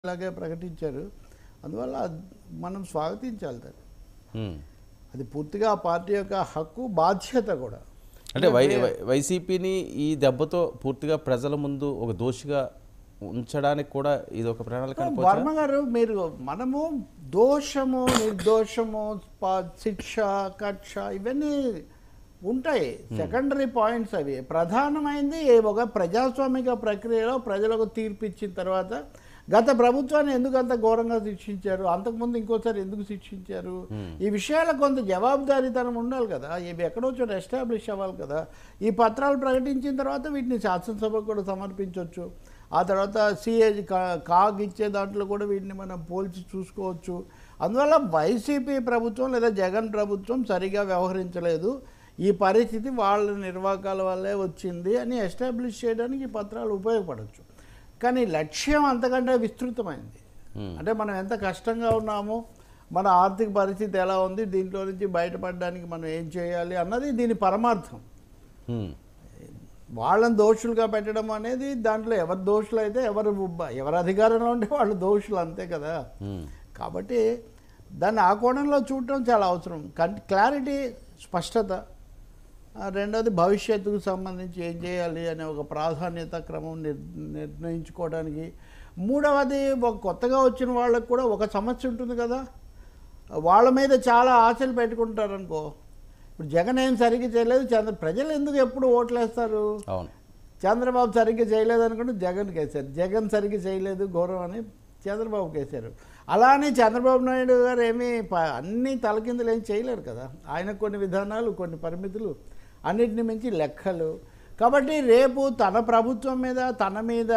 ఇలాగే ప్రకటించారు అందువల్ల అది మనం స్వాగతించాలి దాన్ని ఉమ్. అది పూర్తిగా ఆ పార్టీ యొక్క హక్కు బాధ్యత కూడా అంటే వై వై- వైసీపీని ఈ దెబ్బతో పూర్తిగా ప్రజల ముందు ఒక దోషిగా ఉంచడానికి కూడా ఇది ఒక ప్రణాళిక అనుకోవచ్చా? వర్మ గారు మీరు మనము దోషము నిర్దోషము ప- శిక్ష కక్ష ఇవన్నీ ఉంటాయి సెకండరీ పాయింట్స్ అవి ప్రధానమైనది ఒక ప్రజాస్వామిక ప్రక్రియలో ప్రజలకు తీర్పు ఇచ్చిన తర్వాత గత ప్రభుత్వాన్ని ఎందుకు అంత ఘోరంగా శిక్షించారు అంతకుముందు ఇంకోసారి ఎందుకు శిక్షించారు ఈ విషయాల కొంత జవాబుదారీతనం ఉండాలి కదా ఇవి ఎక్కడో చోట ఎస్టాబ్లిష్ అవ్వాలి కదా ఈ పత్రాలు ప్రకటించిన తర్వాత వీటిని శాసనసభకు కూడా సమర్పించవచ్చు ఆ తర్వాత సిఏ కాగ్ ఇచ్చే దాంట్లో కూడా వీటిని మనం పోల్చి చూసుకోవచ్చు అందువల్ల వైసీపీ ప్రభుత్వం లేదా జగన్ ప్రభుత్వం సరిగా వ్యవహరించలేదు ఈ పరిస్థితి వాళ్ళ నిర్వాహకాల వల్లే వచ్చింది అని ఎస్టాబ్లిష్ చేయడానికి ఈ పత్రాలు ఉపయోగపడవచ్చు కానీ లక్ష్యం అంతకంటే విస్తృతమైంది Hmm. అంటే మనం ఎంత కష్టంగా ఉన్నామో మన ఆర్థిక పరిస్థితి ఎలా ఉంది దీంట్లో నుంచి బయటపడడానికి మనం ఏం చేయాలి అన్నది దీని పరమార్థం ఉమ్. వాళ్ళని దోషులుగా పెట్టడం అనేది దాంట్లో ఎవరు దోషులు అయితే ఎవరు ఎవరు అధికారంలో ఉంటే వాళ్ళు దోషులు అంతే కదా ఉమ్. కాబట్టి దాన్ని ఆ కోణంలో చూడటం చాలా అవసరం కన్ క్లారిటీ స్పష్టత ఆ, రెండోది భవిష్యత్తుకు సంబంధించి ఏం చేయాలి అనే ఒక ప్రాధాన్యత క్రమం నిర్ నిర్ణయించుకోవడానికి మూడవది ఒక కొత్తగా వచ్చిన వాళ్ళకు కూడా ఒక సమస్య ఉంటుంది కదా వాళ్ళ మీద చాలా ఆశలు పెట్టుకుంటారు అనుకో ఇప్పుడు జగన్ ఏం సరిగ్గా చేయలేదు చంద్ర ప్రజలు ఎందుకు ఎప్పుడు ఓట్లేస్తారు అవును చంద్రబాబు సరిగ్గా చేయలేదు అనుకుంటే జగన్కి వేశారు జగన్ సరిగ్గా చేయలేదు గౌరవం అని చంద్రబాబుకి వేశారు అలానే చంద్రబాబు నాయుడు గారు ఏమీ ప- అన్ని తలకిందులు ఏం చేయలేరు కదా ఆయన కొన్ని విధానాలు కొన్ని పరిమితులు అన్నిటిని మించి లెక్కలు కాబట్టి రేపు తన ప్రభుత్వం మీద తన మీద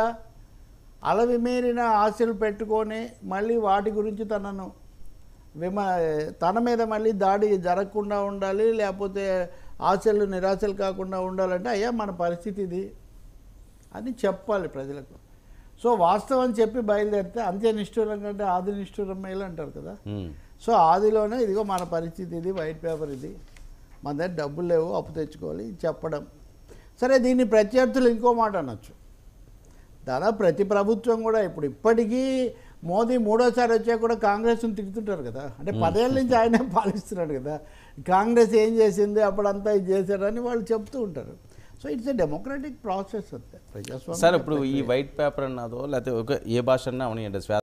అలవిమీరిన ఆశలు పెట్టుకొని మళ్ళీ వాటి గురించి తనను విమ తన మీద మళ్ళీ దాడి జరగకుండా ఉండాలి లేకపోతే ఆశలు నిరాశలు కాకుండా ఉండాలంటే అయ్యా మన పరిస్థితి ఇది అని చెప్పాలి ప్రజలకు సో వాస్తవం చెప్పి బయలుదేరితే అంత్య నిష్ఠూరం కంటే ఆది నిష్ఠూరం మేలు అంటారు కదా ఉమ్. సో ఆదిలోనే ఇదిగో మన పరిస్థితి ఇది వైట్ పేపర్ ఇది మన దగ్గర డబ్బులు లేవు అప్పు తెచ్చుకోవాలి ఇది చెప్పడం సరే దీన్ని ప్రత్యర్థులు ఇంకో మాట అనొచ్చు దాదాపు ప్రతి ప్రభుత్వం కూడా ఇప్పుడు ఇప్పటికీ మోదీ మూడోసారి వచ్చా కూడా కాంగ్రెస్ని తిడుతుంటారు కదా అంటే పదేళ్ళ నుంచి ఆయనే పాలిస్తున్నాడు కదా కాంగ్రెస్ ఏం చేసింది అప్పుడంతా ఇది చేశారని వాళ్ళు చెప్తూ ఉంటారు so it's a democratic process అంతే ప్రజాస్వామ్యం సార్ ఇప్పుడు ఈ వైట్ పేపర్ అన్నదో లేకపోతే ఒక ఏ భాష అన్నా అవనియండి